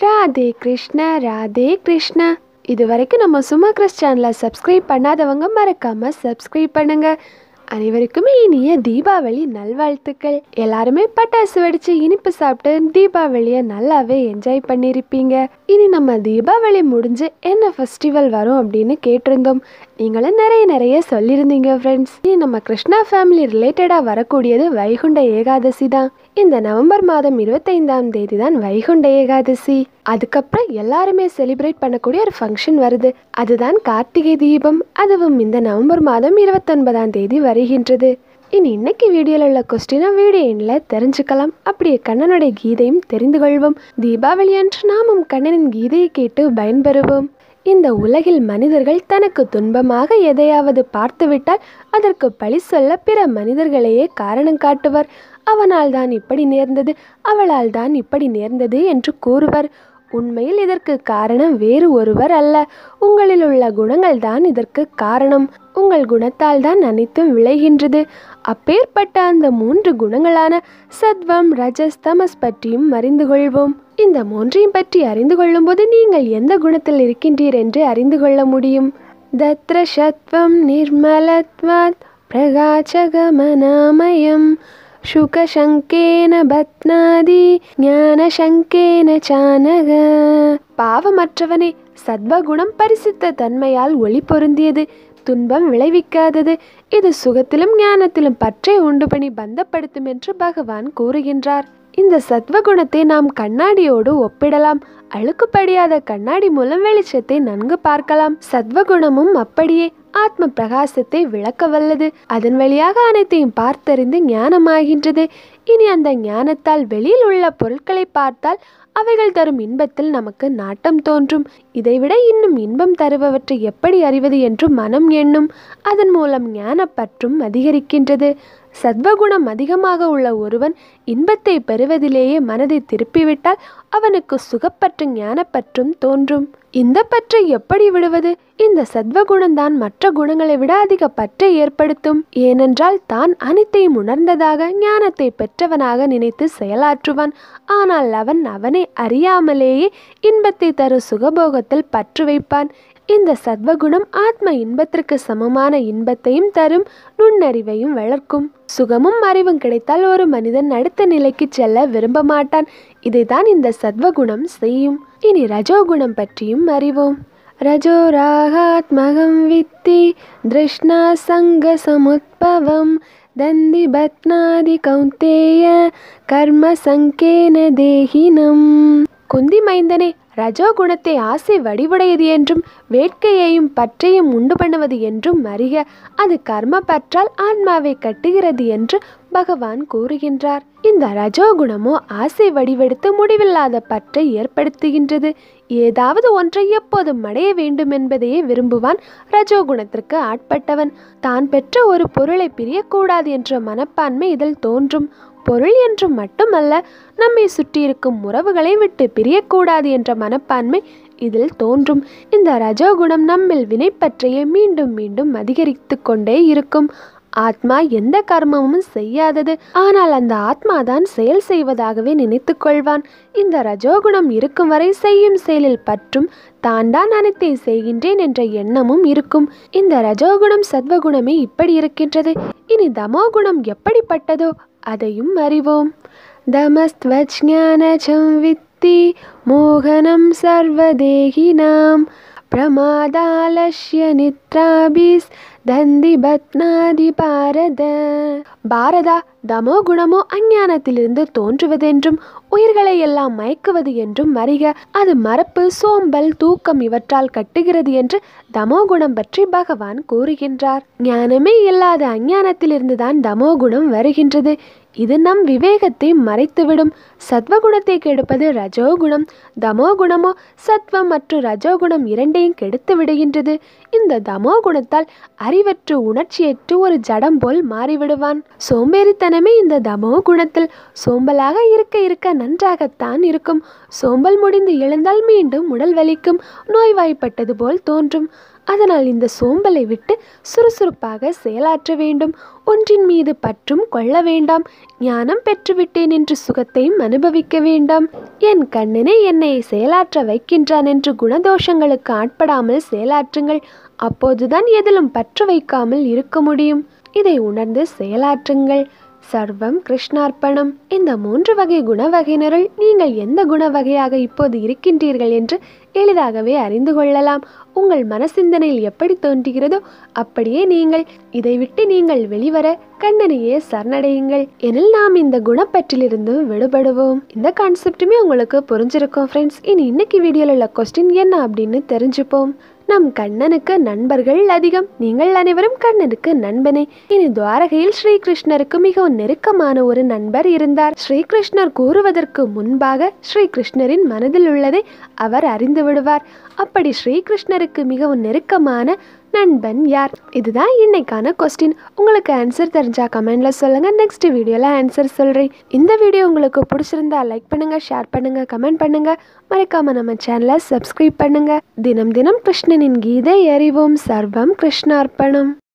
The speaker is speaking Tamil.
ராதே கிருஷ்ண ராதே கிருஷ்ண இது வரைக்கும் நம்ம சும்மா கிறிஸ் சேனலை சப்ஸ்கிரைப் பண்ணாதவங்க மறக்காம சப்ஸ்கிரைப் பண்ணுங்க அனைவருக்குமே இனிய தீபாவளி நல்வாழ்த்துக்கள் எல்லாருமே பட்டாசு வெடிச்சு இனிப்பு சாப்பிட்டு தீபாவளியை நல்லாவே என்ஜாய் பண்ணியிருப்பீங்க இனி நம்ம தீபாவளி முடிஞ்சு என்ன ஃபெஸ்டிவல் வரும் அப்படின்னு கேட்டிருந்தோம் நீங்களும் நிறைய நிறைய சொல்லியிருந்தீங்க ஃப்ரெண்ட்ஸ் இனி நம்ம கிருஷ்ணா ஃபேமிலி ரிலேட்டடாக வரக்கூடியது வைகுண்ட ஏகாதசி தான் இந்த நவம்பர் மாதம் இருபத்தைந்தாம் தேதி தான் வைகுண்ட ஏகாதசி அதுக்கப்புறம் எல்லாருமே செலிப்ரேட் பண்ணக்கூடிய ஒரு ஃபங்க்ஷன் வருது அதுதான் கார்த்திகை தீபம் அதுவும் இந்த நவம்பர் மாதம் இருபத்தொன்பதாம் தேதி வருகின்றது இனி இன்னைக்கு வீடியோவில் உள்ள கொஸ்டினை வீடியோ எண்ணில் தெரிஞ்சுக்கலாம் அப்படியே கண்ணனுடைய கீதையும் தெரிந்து கொள்வோம் தீபாவளி அன்று நாமும் கண்ணனின் கீதையை கேட்டு பயன்பெறுவோம் இந்த உலகில் மனிதர்கள் தனக்கு துன்பமாக எதையாவது பார்த்துவிட்டால் அதற்கு பழி சொல்ல பிற மனிதர்களையே காரணம் காட்டுவர் அவனால் தான் இப்படி நேர்ந்தது அவளால் தான் இப்படி நேர்ந்தது என்று கூறுவர் உண்மையில் இதற்கு காரணம் வேறு ஒருவர் அல்ல உங்களில் உள்ள குணங்கள் தான் இதற்கு காரணம் உங்கள் குணத்தால் தான் அனைத்தும் விளைகின்றது அப்பேற்பட்ட அந்த மூன்று குணங்களான சத்வம் ரஜஸ் தமஸ் பற்றியும் அறிந்து கொள்வோம் இந்த மூன்றையும் பற்றி அறிந்து கொள்ளும்போது நீங்கள் எந்த குணத்தில் இருக்கின்றீர் என்று அறிந்து கொள்ள முடியும் தத்ர சத்வம் நிர்மலத்வாத் பிரகாச்சகமனாமயம் சுகசங்கேன பத்னாதி ஞானசங்கேன சானக பாவமற்றவனே சத்வகுணம் பரிசுத்த தன்மையால் ஒளி பொருந்தியது துன்பம் விளைவிக்காதது இது சுகத்திலும் ஞானத்திலும் பற்றை உண்டு பண்ணி பந்தப்படுத்தும் என்று பகவான் கூறுகின்றார் இந்த சத்வகுணத்தை நாம் கண்ணாடியோடு ஒப்பிடலாம் அழுக்குப்படியாத கண்ணாடி மூலம் வெளிச்சத்தை நன்கு பார்க்கலாம் சத்வகுணமும் அப்படியே ஆத்ம பிரகாசத்தை விளக்க வல்லது அதன் வழியாக அனைத்தையும் பார்த்தறிந்து ஞானமாகின்றது இனி அந்த ஞானத்தால் வெளியில் உள்ள பொருட்களை பார்த்தால் அவைகள் தரும் இன்பத்தில் நமக்கு நாட்டம் தோன்றும் இதைவிட இன்னும் இன்பம் தருபவற்றை எப்படி அறிவது என்று மனம் எண்ணும் அதன் மூலம் ஞானப்பற்றும் அதிகரிக்கின்றது சத்வகுணம் அதிகமாக உள்ள ஒருவன் இன்பத்தை பெறுவதிலேயே மனதை திருப்பிவிட்டால் அவனுக்கு சுகப்பற்று ஞானப்பற்றும் தோன்றும் இந்த பற்றை எப்படி விடுவது இந்த சத்வகுணம்தான் மற்ற குணங்களை விட அதிக பற்றை ஏற்படுத்தும் ஏனென்றால் தான் அனைத்தையும் உணர்ந்ததாக ஞானத்தை பெற்றவனாக நினைத்து செயலாற்றுவான் ஆனால் அவன் அவனை அறியாமலேயே இன்பத்தை தரும் சுகபோகத்தில் பற்று வைப்பான் இந்த சத்வகுணம் ஆத்ம இன்பத்திற்கு சமமான இன்பத்தையும் தரும் நுண்ணறிவையும் வளர்க்கும் சுகமும் அறிவும் கிடைத்தால் ஒரு மனிதன் அடுத்த நிலைக்கு செல்ல விரும்ப மாட்டான் இதைதான் இந்த சத்வகுணம் செய்யும் இனி ரஜோகுணம் பற்றியும் அறிவோம் ரஜோ ராகாத்மகம் வித்தி திருஷ்ணா சங்க சமுத்பவம் தந்தி பத்னாதி கௌந்தேய கர்ம சங்கேன தேகினம் குந்தி மைந்தனே ரஜோகுணத்தை ஆசை வடிவுடையது என்றும் வேட்கையையும் பற்றையும் உண்டு பண்ணுவது என்றும் அறிக அது கர்ம பற்றால் ஆன்மாவை கட்டுகிறது என்று பகவான் கூறுகின்றார் இந்த ரஜோகுணமோ ஆசை வடிவெடுத்து முடிவில்லாத பற்றை ஏற்படுத்துகின்றது ஏதாவது ஒன்றை எப்போதும் அடைய வேண்டும் என்பதையே விரும்புவான் ரஜோகுணத்திற்கு ஆட்பட்டவன் தான் பெற்ற ஒரு பொருளை பிரியக்கூடாது என்ற மனப்பான்மை இதில் தோன்றும் பொருள் என்று மட்டுமல்ல நம்மை சுற்றியிருக்கும் உறவுகளை விட்டு பிரியக்கூடாது என்ற மனப்பான்மை இதில் தோன்றும் இந்த ரஜோகுணம் நம்மில் வினைப்பற்றையே மீண்டும் மீண்டும் அதிகரித்து கொண்டே இருக்கும் ஆத்மா எந்த கர்மமும் செய்யாதது ஆனால் அந்த ஆத்மா தான் செயல் செய்வதாகவே நினைத்து கொள்வான் இந்த ரஜோகுணம் இருக்கும் வரை செய்யும் செயலில் பற்றும் தான் தான் அனைத்தை செய்கின்றேன் என்ற எண்ணமும் இருக்கும் இந்த ரஜோகுணம் சத்வகுணமே இப்படி இருக்கின்றது இனி தமோகுணம் எப்படிப்பட்டதோ அதையும் அறிவோம் தமஸ்த்வஜ்ஞானஜம் வித்தி மோகனம் சர்வதேகினாம் பிரமாதாலஷ்ய நித்ராபிஸ் தந்தி பத்னாதி பாரத பாரதா தமோ குணமோ அஞ்ஞானத்திலிருந்து தோன்றுவதென்றும் உயிர்களை எல்லாம் மயக்குவது என்றும் அறிக அது மறப்பு சோம்பல் தூக்கம் இவற்றால் கட்டுகிறது என்று தமோ குணம் பற்றி பகவான் கூறுகின்றார் ஞானமே இல்லாத அஞ்ஞானத்திலிருந்துதான் தமோ குணம் வருகின்றது இது நம் விவேகத்தை மறைத்துவிடும் சத்வகுணத்தை கெடுப்பது ரஜோகுணம் தமோ குணமோ சத்வம் மற்றும் ரஜோகுணம் இரண்டையும் கெடுத்து விடுகின்றது இந்த தமோ குணத்தால் அறிவற்று உணர்ச்சியற்று ஒரு ஜடம் போல் மாறிவிடுவான் சோம்பேறித்தனமே இந்த தமோ குணத்தில் சோம்பலாக இருக்க இருக்க நன்றாகத்தான் இருக்கும் சோம்பல் முடிந்து எழுந்தால் மீண்டும் உடல் வலிக்கும் நோய்வாய்ப்பட்டது போல் தோன்றும் அதனால் இந்த சோம்பலை விட்டு சுறுசுறுப்பாக செயலாற்ற வேண்டும் ஒன்றின் மீது பற்றும் கொள்ள வேண்டாம் ஞானம் பெற்றுவிட்டேன் என்று சுகத்தையும் அனுபவிக்க வேண்டாம் என் கண்ணனே என்னை செயலாற்ற வைக்கின்றான் என்று குணதோஷங்களுக்கு ஆட்படாமல் செயலாற்றுங்கள் அப்போதுதான் எதிலும் பற்று வைக்காமல் இருக்க முடியும் இதை உணர்ந்து செயலாற்றுங்கள் சர்வம் கிருஷ்ணார்ப்பணம் இந்த மூன்று வகை குணவகையினருள் நீங்கள் எந்த குணவகையாக இப்போது இருக்கின்றீர்கள் என்று எளிதாகவே அறிந்து கொள்ளலாம் உங்கள் மனசிந்தனையில் எப்படி தோன்றுகிறதோ அப்படியே நீங்கள் இதை விட்டு நீங்கள் வெளிவர கண்ணனையே சரணடையுங்கள் எனில் நாம் இந்த குணப்பற்றிலிருந்து விடுபடுவோம் இந்த கான்செப்டுமே உங்களுக்கு புரிஞ்சிருக்கும் ஃப்ரெண்ட்ஸ் இனி இன்னைக்கு வீடியோவில் உள்ள கொஸ்டின் என்ன அப்படின்னு தெரிஞ்சுப்போம் நம் கண்ணனுக்கு நண்பர்கள் அதிகம் நீங்கள் அனைவரும் கண்ணனுக்கு நண்பனே இனி துவாரகையில் ஸ்ரீகிருஷ்ணருக்கு மிகவும் நெருக்கமான ஒரு நண்பர் இருந்தார் ஸ்ரீகிருஷ்ணர் கூறுவதற்கு முன்பாக ஸ்ரீகிருஷ்ணரின் மனதில் உள்ளதை அவர் அறிந்து விடுவார் அப்படி ஸ்ரீகிருஷ்ணருக்கு மிகவும் நெருக்கமான நண்பன் யார் இதுதான் இன்னைக்கான கொஸ்டின் உங்களுக்கு ஆன்சர் தெரிஞ்சா கமெண்ட்ல சொல்லுங்க நெக்ஸ்ட் வீடியோல ஆன்சர் சொல்றேன் இந்த வீடியோ உங்களுக்கு பிடிச்சிருந்தா லைக் பண்ணுங்க ஷேர் பண்ணுங்க கமெண்ட் பண்ணுங்க மறக்காம நம்ம சேனலை சப்ஸ்கிரைப் பண்ணுங்க தினம் தினம் கிருஷ்ணனின் கீதை அறிவோம் சர்வம் கிருஷ்ணார்ப்பணம்